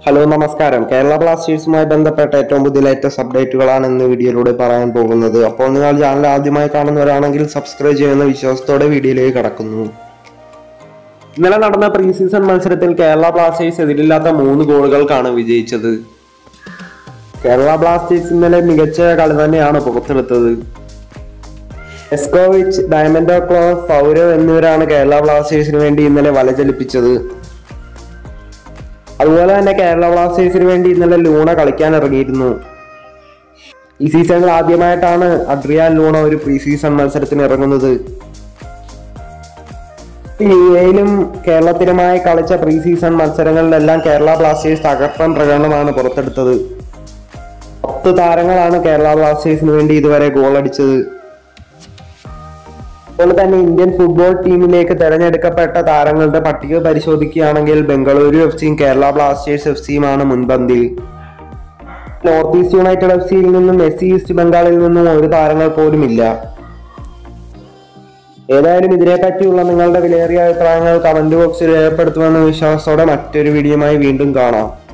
hello നമസ്കാരം കേരള ബ്ലാസ്റ്റേഴ്സുമായി ബന്ധപ്പെട്ട ഏറ്റവും പുതിയ ലേറ്റസ്റ്റ് അപ്ഡേറ്റുകളാണ് ഇന്ന് വീഡിയോയിലൂടെ പറയാൻ പോകുന്നത് അപ്പോൾ നിങ്ങൾ ചാനൽ ആദ്യമായി കാണുന്നവരാണെങ്കിൽ സബ്സ്ക്രൈബ് ചെയ്യുന്ന വിശ്വാസത്തോടെ വീഡിയോയിലേക്ക് കടക്കുന്നു ഇന്നലെ നടന്ന പ്രീ സീസൺ മത്സരത്തിൽ കേരള ബ്ലാസ്റ്റേഴ്സ് എതിരില്ലാത്ത മൂന്ന് ഗോളുകൾക്കാണ് വിജയിച്ചത് കേരള ബ്ലാസ്റ്റേഴ്സ് ഇന്നലെ മികച്ച കളി തന്നെയാണ് പുറത്തെടുത്തത് എസ്കോവിച്ച് ഡയമൻഡോ ക്ലോസ് സൗരവ് എന്നിവരാണ് കേരള ബ്ലാസ്റ്റേഴ്സിന് വേണ്ടി ഇന്നലെ വല ചലിപ്പിച്ചത് അതുപോലെ തന്നെ കേരള ബ്ലാസ്റ്റേഴ്സിന് വേണ്ടി ഇന്നലെ ലൂണ കളിക്കാൻ ഇറങ്ങിയിരുന്നു ഈ സീസണിൽ ആദ്യമായിട്ടാണ് അഡ്രിയാൻ ലൂണ ഒരു പ്രീ സീസൺ മത്സരത്തിന് ഇറങ്ങുന്നത് യു എയിലും കേരളത്തിലുമായി കളിച്ച പ്രീ സീസൺ മത്സരങ്ങളിലെല്ലാം കേരള ബ്ലാസ്റ്റേഴ്സ് തകർപ്പൻ പ്രകടനമാണ് പുറത്തെടുത്തത് പത്ത് താരങ്ങളാണ് കേരള ബ്ലാസ്റ്റേഴ്സിന് വേണ്ടി ഇതുവരെ ഗോൾ അടിച്ചത് അതുപോലെ തന്നെ ഇന്ത്യൻ ഫുട്ബോൾ ടീമിലേക്ക് തെരഞ്ഞെടുക്കപ്പെട്ട താരങ്ങളുടെ പട്ടിക പരിശോധിക്കുകയാണെങ്കിൽ ബംഗളൂരു എഫ് സിയും കേരള ബ്ലാസ്റ്റേഴ്സ് എഫ് സിയുമാണ് മുൻപന്തിൽ നോർത്ത് ഈസ്റ്റ് യുണൈറ്റഡ് എഫ് സിയിൽ നിന്നും എസ് സി ഈസ്റ്റ് ബംഗാളിൽ നിന്നും ഒരു താരങ്ങൾ പോലും ഇല്ല ഏതായാലും ഇതിനെപ്പറ്റിയുള്ള നിങ്ങളുടെ വിലയേറിയ അഭിപ്രായങ്ങൾ കമന്റ് ബോക്സിൽ രേഖപ്പെടുത്തുമെന്ന വിശ്വാസത്തോടെ മറ്റൊരു വീഡിയോയുമായി വീണ്ടും കാണാം